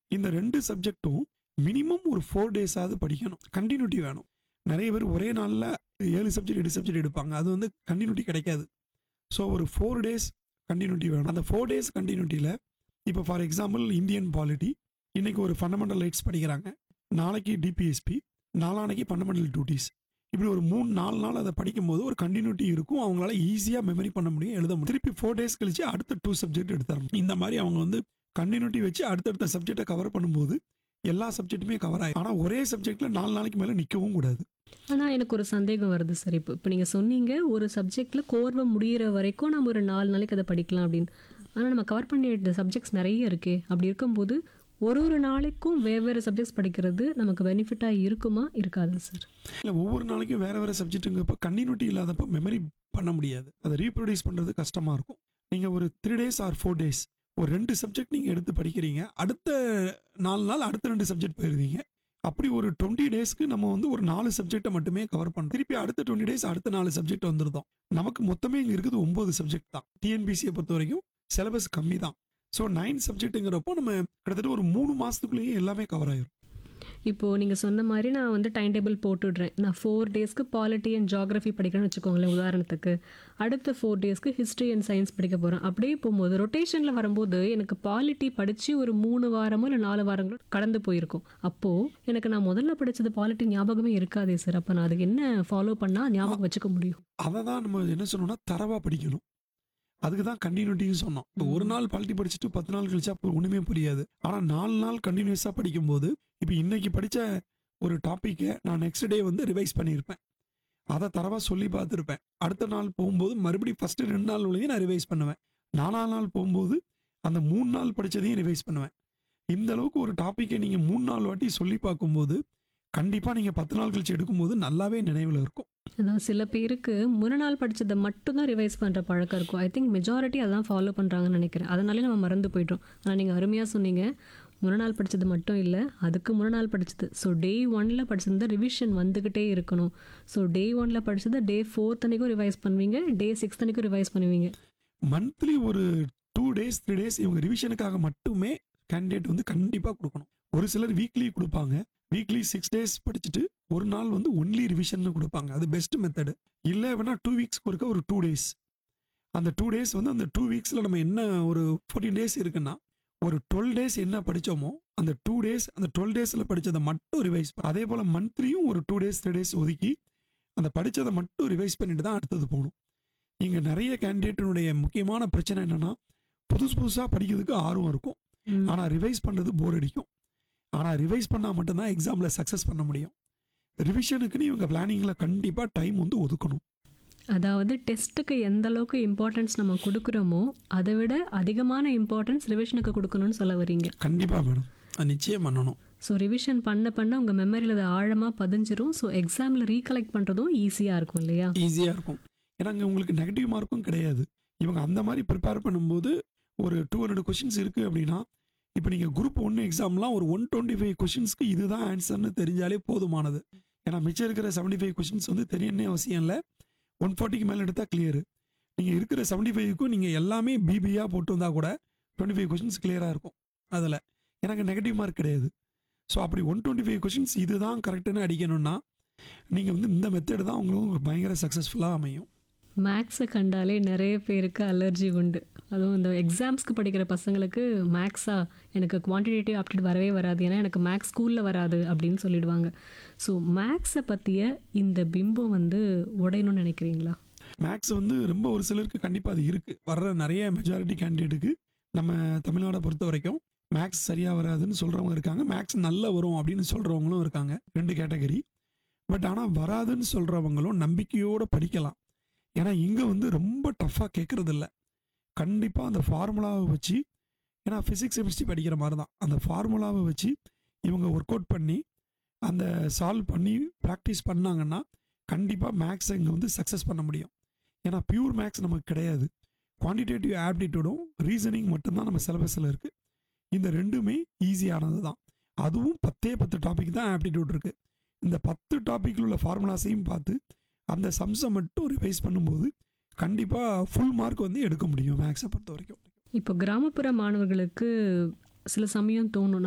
இந்த ரெண்டு சப்ஜெக்ட்டும் மினிமம் ஒரு ஃபோர் டேஸாவது படிக்கணும் கண்டினியூட்டி வேணும் நிறைய பேர் ஒரே நாளில் ஏழு சப்ஜெக்ட் எட்டு சப்ஜெக்ட் எடுப்பாங்க அது வந்து கண்டினியூட்டி கிடைக்காது ஸோ ஒரு ஃபோர் டேஸ் கண்டினியூட்டி வேணும் அந்த ஃபோர் டேஸ் கண்டினியூட்டியில் இப்போ ஃபார் எக்ஸாம்பிள் இந்தியன் பாலிட்டி இன்னைக்கு ஒரு ஃபண்டமெண்டல் ரைட்ஸ் படிக்கிறாங்க நாளைக்கு டிபிஎஸ்பி நாளானைக்கு ஃபண்டமெண்டல் டியூட்டிஸ் இப்படி ஒரு மூணு நாலு நாள் அதை படிக்கும்போது ஒரு கண்டினியூட்டி இருக்கும் அவங்களால ஈஸியாக மெமரி பண்ண முடியும் எழுத முடியும் திருப்பி ஃபோர் டேஸ் கழிச்சு அடுத்த டூ சப்ஜெக்ட் எடுத்துறோம் இந்த மாதிரி அவங்க வந்து கண்டினியூட்டி வச்சு அடுத்தடுத்த சப்ஜெக்டை கவர் பண்ணும்போது எல்லா சப்ஜெக்ட்டுமே கவர் ஆகும் ஆனால் ஒரே சப்ஜெக்ட்ல நாலு நாளைக்கு மேலே நிற்கவும் கூடாது ஆனால் எனக்கு ஒரு சந்தேகம் வருது சார் இப்போ இப்போ நீங்கள் சொன்னீங்க ஒரு சப்ஜெக்டில் கோர்வை முடியிற வரைக்கும் நம்ம ஒரு நாலு நாளைக்கு அதை படிக்கலாம் அப்படின்னு ஆனால் நம்ம கவர் பண்ணிய சப்ஜெக்ட்ஸ் நிறைய இருக்கே அப்படி இருக்கும்போது ஒரு ஒரு நாளைக்கும் வெவ்வேறு சப்ஜெக்ட்ஸ் படிக்கிறது நமக்கு பெனிஃபிட்டாக இருக்குமா இருக்காதா சார் இல்லை ஒவ்வொரு நாளைக்கும் வேற வேற சப்ஜெக்ட்டுங்கப்போ கண்டினியூட்டி இல்லாதப்போ மெமரி பண்ண முடியாது அதை ரீப்ரொடியூஸ் பண்ணுறது கஷ்டமாக இருக்கும் நீங்கள் ஒரு three days or four days ஒரு ரெண்டு சப்ஜெக்ட் நீங்கள் எடுத்து படிக்கிறீங்க அடுத்த நாலு நாள் அடுத்த ரெண்டு சப்ஜெக்ட் போயிருவீங்க அப்படி ஒரு டுவெண்ட்டி டேஸ்க்கு நம்ம வந்து ஒரு நாலு சப்ஜெக்டை மட்டுமே கவர் பண்ணோம் திருப்பி அடுத்த டுவெண்ட்டி டேஸ் அடுத்த நாலு சப்ஜெக்ட் வந்துருந்தோம் நமக்கு மொத்தமே இங்கே இருக்குது ஒம்பது சப்ஜெக்ட் தான் டிஎன்பிசியை பொறுத்த வரைக்கும் சிலபஸ் கம்மி தான் ஸோ நைன் சப்ஜெக்ட்டுங்கிறப்போ நம்ம கிட்டத்தட்ட ஒரு மூணு மாதத்துக்குள்ளேயே எல்லாமே கவர் ஆயிரும் இப்போது நீங்கள் சொன்ன மாதிரி நான் வந்து டைம் டேபிள் போட்டுடுறேன் நான் ஃபோர் டேஸ்க்கு பாலிட்டி அண்ட் ஜாகிரஃபி படிக்கிறேன்னு வச்சுக்கோங்களேன் உதாரணத்துக்கு அடுத்த ஃபோர் டேஸ்க்கு ஹிஸ்ட்ரி அண்ட் சயின்ஸ் படிக்க போகிறேன் அப்படியே போகும்போது ரொட்டேஷனில் வரும்போது எனக்கு பாலிட்டி படித்து ஒரு மூணு வாரமோ இல்லை நாலு வாரங்களோ கடந்து போயிருக்கும் அப்போது எனக்கு நான் முதல்ல படித்தது பாலிட்டி ஞாபகமே இருக்காதே சார் அப்போ நான் அதுக்கு என்ன ஃபாலோ பண்ணால் ஞாபகம் வச்சுக்க முடியும் அதை தான் நம்ம என்ன சொன்னோம்னா தரவா படிக்கணும் அதுக்கு தான் கண்டினியூட்டியும் சொன்னோம் இப்போ ஒரு நாள் பாலிட்டி படிச்சுட்டு பத்து நாள் கழிச்சா அப்போ ஒன்றுமே புரியாது ஆனால் நாலு நாள் கண்டினியூஸாக படிக்கும்போது இப்போ இன்னைக்கு படித்த ஒரு டாப்பிக்கை நான் நெக்ஸ்ட் டே வந்து ரிவைஸ் பண்ணியிருப்பேன் அதை தரவா சொல்லி பார்த்துருப்பேன் அடுத்த நாள் போகும்போது மறுபடியும் ஃபஸ்ட்டு ரெண்டு நாள் உள்ளதையும் நான் ரிவைஸ் பண்ணுவேன் நாலாம் நாள் போகும்போது அந்த மூணு நாள் படித்ததையும் ரிவைஸ் பண்ணுவேன் இந்த அளவுக்கு ஒரு டாப்பிக்கை நீங்கள் மூணு நாள் வாட்டி சொல்லி பார்க்கும்போது கண்டிப்பாக நீங்கள் பத்து நாள் கழிச்சு எடுக்கும்போது நல்லாவே நினைவில் இருக்கும் அதான் சில பேருக்கு முன்ன நாள் படித்ததை மட்டும்தான் ரிவைஸ் பண்ணுற பழக்கம் இருக்கும் ஐ திங்க் மெஜாரிட்டி அதான் ஃபாலோ பண்ணுறாங்கன்னு நினைக்கிறேன் அதனாலே நம்ம மறந்து போய்ட்டோம் ஆனால் நீங்கள் அருமையாக சொன்னீங்க முன்ன நாள் படித்தது மட்டும் இல்லை அதுக்கு முன்ன நாள் படித்தது ஸோ டே ஒனில் படிச்சிருந்தா ரிவிஷன் வந்துக்கிட்டே இருக்கணும் ஸோ டே ஒனில் படித்ததை டே ஃபோர்த் அன்னைக்கும் ரிவைஸ் பண்ணுவீங்க டே சிக்ஸ்த் அன்னைக்கும் ரிவைஸ் பண்ணுவீங்க மந்த்லி ஒரு டூ டேஸ் த்ரீ டேஸ் இவங்க ரிவிஷனுக்காக மட்டுமே கேண்டிடேட் வந்து கண்டிப்பாக கொடுக்கணும் ஒரு சிலர் வீக்லி கொடுப்பாங்க வீக்லி சிக்ஸ் டேஸ் படிச்சுட்டு ஒரு நாள் வந்து ஒன்லி ரிவிஷன் கொடுப்பாங்க அது பெஸ்ட் மெத்தடு இல்லை வேணா டூ வீக்ஸ்க்கு ஒருக்க ஒரு டூ டேஸ் அந்த டூ டேஸ் வந்து அந்த டூ வீக்ஸில் நம்ம என்ன ஒரு ஃபோர்டீன் டேஸ் இருக்குன்னா ஒரு டுவெல் டேஸ் என்ன படித்தோமோ அந்த டூ டேஸ் அந்த டுவெல் டேஸில் படித்ததை மட்டும் ரிவைஸ் அதே போல் மந்த்லியும் ஒரு டூ டேஸ் த்ரீ டேஸ் ஒதுக்கி அந்த படித்ததை மட்டும் ரிவைஸ் பண்ணிட்டு தான் அடுத்தது போகணும் இங்கே நிறைய கேண்டிடேட்டினுடைய முக்கியமான பிரச்சனை என்னன்னா புதுசு புதுசாக படிக்கிறதுக்கு ஆர்வம் இருக்கும் ம். ஆனால் ரிவைஸ் பண்ணுறது போர் அடிக்கும் ஆனால் ரிவைஸ் பண்ணால் மட்டும்தான் எக்ஸாமில் சக்ஸஸ் பண்ண முடியும் ரிவிஷனுக்குன்னு இவங்க பிளானிங்கில் கண்டிப்பாக டைம் வந்து ஒதுக்கணும் அதாவது டெஸ்ட்டுக்கு எந்த அளவுக்கு இம்பார்ட்டன்ஸ் நம்ம கொடுக்குறோமோ அதை விட அதிகமான இம்பார்ட்டன்ஸ் ரிவிஷனுக்கு கொடுக்கணும்னு சொல்ல வரீங்க கண்டிப்பாக மேடம் அது நிச்சயம் பண்ணணும் ஸோ ரிவிஷன் பண்ண பண்ண உங்கள் மெமரியில் அது ஆழமாக பதிஞ்சிரும் ஸோ எக்ஸாமில் ரீகலெக்ட் பண்ணுறதும் ஈஸியாக இருக்கும் இல்லையா ஈஸியாக இருக்கும் ஏன்னா அங்கே உங்களுக்கு நெகட்டிவ் மார்க்கும் கிடையாது இவங்க அந்த மாதிரி ப்ரிப்பேர் பண்ணும்போது ஒரு டூ ஹண்ட்ரட் கொஷின்ஸ் இருக்குது அப்படின்னா இப்போ நீங்கள் குரூப் ஒன்று எக்ஸாம்லாம் ஒரு ஒன் டுவெண்ட்டி ஃபைவ் கொஷின்ஸ்க்கு இதுதான் ஆன்சர்னு தெரிஞ்சாலே போதுமானது ஏன்னா மிச்சம் இருக்கிற செவன்ட்டி ஃபைவ் கொஷின்ஸ் வந்து தெரியணும்னே அவசியம் இல்லை ஒன் ஃபார்ட்டிக்கு மேலே எடுத்தால் கிளியர் நீங்கள் இருக்கிற செவன்ட்டி ஃபைவ்க்கும் நீங்கள் எல்லாமே பிபியாக போட்டு வந்தால் கூட டுவெண்ட்டி ஃபைவ் கொஷின்ஸ் கிளியராக இருக்கும் அதில் எனக்கு நெகட்டிவ் மார்க் கிடையாது ஸோ அப்படி ஒன் டுவெண்ட்டி ஃபைவ் கொஷின்ஸ் இதுதான் கரெக்டுன்னு அடிக்கணும்னா நீங்கள் வந்து இந்த மெத்தட் தான் உங்களுக்கு பயங்கர சக்ஸஸ்ஃபுல்லாக அமையும் மேக்ஸை கண்டாலே நிறைய பேருக்கு அலர்ஜி உண்டு அதுவும் இந்த எக்ஸாம்ஸ்க்கு படிக்கிற பசங்களுக்கு மேக்ஸா எனக்கு குவான்டிடேட்டிவ் ஆப்டிட் வரவே வராது ஏன்னா எனக்கு மேக்ஸ் ஸ்கூலில் வராது அப்படின்னு சொல்லிடுவாங்க ஸோ மேக்ஸை பற்றிய இந்த பிம்பம் வந்து உடையணும்னு நினைக்கிறீங்களா மேக்ஸ் வந்து ரொம்ப ஒரு சிலருக்கு கண்டிப்பாக அது இருக்குது வர்ற நிறைய மெஜாரிட்டி கேண்டிடேட்டுக்கு நம்ம தமிழ்நாடை பொறுத்த வரைக்கும் மேக்ஸ் சரியாக வராதுன்னு சொல்கிறவங்க இருக்காங்க மேக்ஸ் நல்லா வரும் அப்படின்னு சொல்கிறவங்களும் இருக்காங்க ரெண்டு கேட்டகரி பட் ஆனால் வராதுன்னு சொல்கிறவங்களும் நம்பிக்கையோடு படிக்கலாம் ஏன்னா இங்கே வந்து ரொம்ப டஃப்பாக கேட்குறது இல்லை கண்டிப்பாக அந்த ஃபார்முலாவை வச்சு ஏன்னா ஃபிசிக்ஸ் கெமிஸ்ட்ரி படிக்கிற மாதிரி தான் அந்த ஃபார்முலாவை வச்சு இவங்க ஒர்க் அவுட் பண்ணி அந்த சால்வ் பண்ணி ப்ராக்டிஸ் பண்ணாங்கன்னா கண்டிப்பாக மேக்ஸை இங்கே வந்து சக்ஸஸ் பண்ண முடியும் ஏன்னா பியூர் மேக்ஸ் நமக்கு கிடையாது குவான்டிடேட்டிவ் ஆப்டிடியூடும் ரீசனிங் மட்டும்தான் நம்ம சிலபஸில் இருக்குது இந்த ரெண்டுமே ஈஸியானது தான் அதுவும் பத்தே பத்து டாபிக் தான் ஆப்டிடியூட் இருக்குது இந்த பத்து டாப்பிக்கில் உள்ள ஃபார்முலாஸையும் பார்த்து அந்த சம்ஸை மட்டும் ரிவைஸ் பண்ணும்போது கண்டிப்பாக ஃபுல் மார்க் வந்து எடுக்க முடியும் மேக்ஸை பொறுத்த வரைக்கும் இப்போ கிராமப்புற மாணவர்களுக்கு சில சமயம் தோணும்